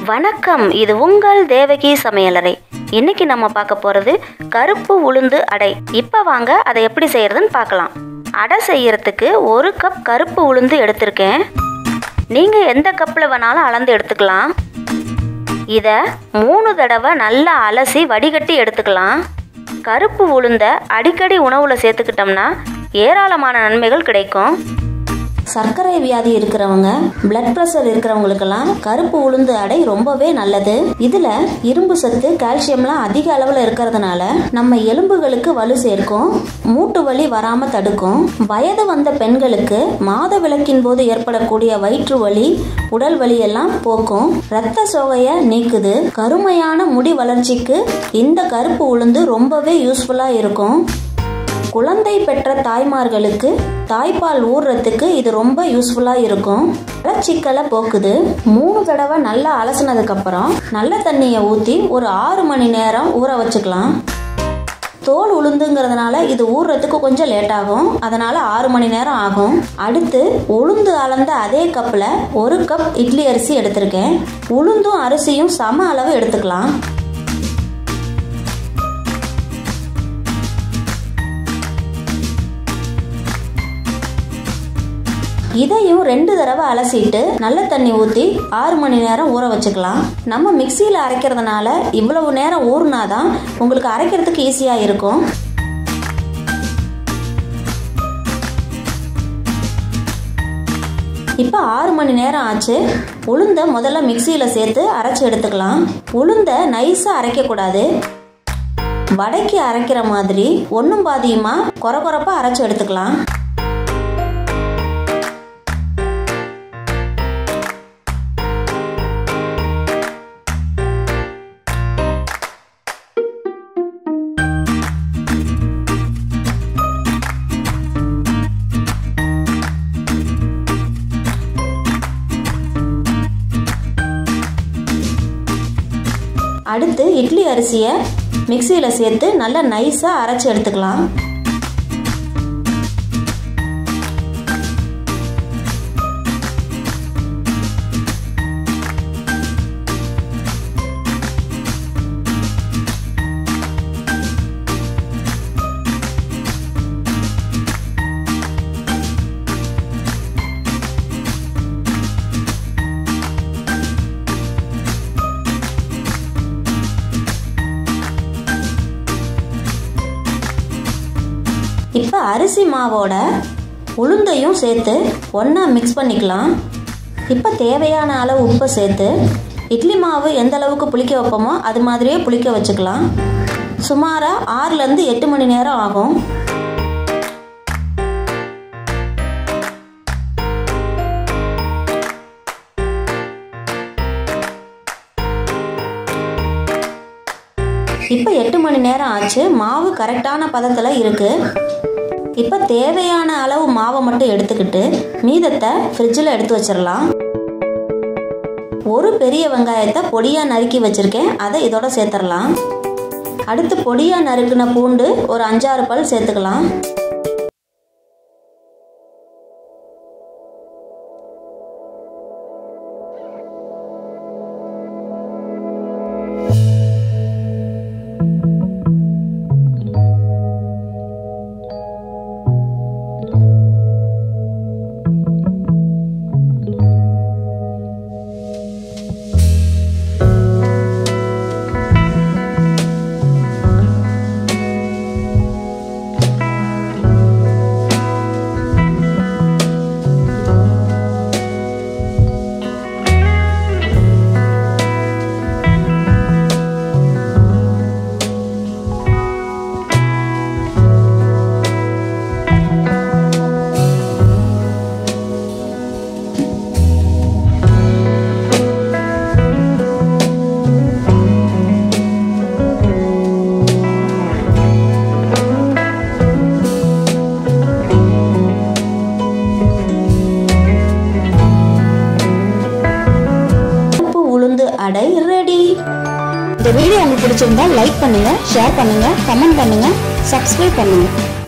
வணக்கம் இது உங்கள் தேவகி சமையலறை இன்னைக்கு நம்ம பார்க்க போகிறது கருப்பு உளுந்து அடை இப்போ வாங்க அதை எப்படி செய்யறதுன்னு பார்க்கலாம் அடை செய்யறதுக்கு ஒரு கப் கருப்பு உளுந்து எடுத்திருக்கேன் நீங்கள் எந்த கப்பில் வேணாலும் அளந்து எடுத்துக்கலாம் இதை மூணு தடவை நல்லா அலசி வடிகட்டி எடுத்துக்கலாம் கருப்பு உளுந்த அடிக்கடி உணவில் சேர்த்துக்கிட்டோம்னா ஏராளமான நன்மைகள் கிடைக்கும் சர்க்கரை வியாதி இருக்கிறவங்க பிளட் ப்ரெஷர் இருக்கிறவங்களுக்கெல்லாம் கருப்பு உளுந்து அடை ரொம்பவே நல்லது இதுல இரும்பு சத்து கால்சியம்லாம் அதிக அளவுல இருக்கிறதுனால நம்ம எலும்புகளுக்கு வலு சேர்க்கும் மூட்டு வலி வராம தடுக்கும் வயது வந்த பெண்களுக்கு மாத விளக்கின் போது ஏற்படக்கூடிய வயிற்று வலி உடல் வலி எல்லாம் போக்கும் ரத்த சோகைய நீக்குது கருமையான முடி வளர்ச்சிக்கு இந்த கருப்பு உளுந்து ரொம்பவே யூஸ்ஃபுல்லா இருக்கும் குழந்தை பெற்ற தாய்மார்களுக்கு தாய்ப்பால் ஊறுறதுக்கு இது ரொம்ப யூஸ்ஃபுல்லாக இருக்கும் மலச்சிக்கலை போக்குது மூணு தடவை நல்லா அலசினதுக்கப்புறம் நல்ல தண்ணியை ஊற்றி ஒரு ஆறு மணி நேரம் ஊற வச்சுக்கலாம் தோல் உளுந்துங்கிறதுனால இது ஊறுறதுக்கு கொஞ்சம் லேட் ஆகும் அதனால ஆறு மணி நேரம் ஆகும் அடுத்து உளுந்து அளந்த அதே கப்பில் ஒரு கப் இட்லி அரிசி எடுத்திருக்கேன் உளுந்தும் அரிசியும் சம அளவு எடுத்துக்கலாம் இதையும் ரெண்டு தடவை அலசிட்டு நல்ல தண்ணி ஊற்றி ஆறு மணி நேரம் ஊற வச்சுக்கலாம் நம்ம மிக்சியில் அரைக்கிறதுனால இவ்வளவு நேரம் ஊறினாதான் உங்களுக்கு அரைக்கிறதுக்கு ஈஸியாக இருக்கும் இப்போ ஆறு மணி நேரம் ஆச்சு உளுந்த முதல்ல மிக்சியில் சேர்த்து அரைச்சி எடுத்துக்கலாம் உளுந்த நைஸாக அரைக்கக்கூடாது வடைக்கு அரைக்கிற மாதிரி ஒன்றும் பாதியுமா குறை குறைப்பாக அரைச்சி எடுத்துக்கலாம் அடுத்து இட்லி அரிசியை மிக்சியில் சேர்த்து நல்லா நைஸாக அரைச்சி எடுத்துக்கலாம் இப்போ அரிசி மாவோட உளுந்தையும் சேர்த்து ஒன்றா மிக்ஸ் பண்ணிக்கலாம் இப்போ தேவையான அளவு உப்பை சேர்த்து இட்லி மாவு எந்த அளவுக்கு புளிக்க வைப்போமோ அது மாதிரியே புளிக்க வச்சுக்கலாம் சுமாராக ஆறுலேருந்து எட்டு மணி நேரம் ஆகும் இப்போ எட்டு மணி நேரம் ஆச்சு மாவு கரெக்டான பதத்தில் இருக்குது இப்போ தேவையான அளவு மாவை மட்டும் எடுத்துக்கிட்டு மீதத்தை ஃப்ரிட்ஜில் எடுத்து வச்சிடலாம் ஒரு பெரிய வெங்காயத்தை பொடியாக நறுக்கி வச்சுருக்கேன் அதை இதோட சேர்த்துடலாம் அடுத்து பொடியாக நறுக்கின பூண்டு ஒரு அஞ்சாறு பல் சேர்த்துக்கலாம் உளுந்து அடை ரெடி இந்த வீடியோ உங்களுக்கு பிடிச்சிருந்தா லைக் பண்ணுங்க ஷேர் பண்ணுங்க கமெண்ட் பண்ணுங்க சப்ஸ்கிரைப் பண்ணுங்க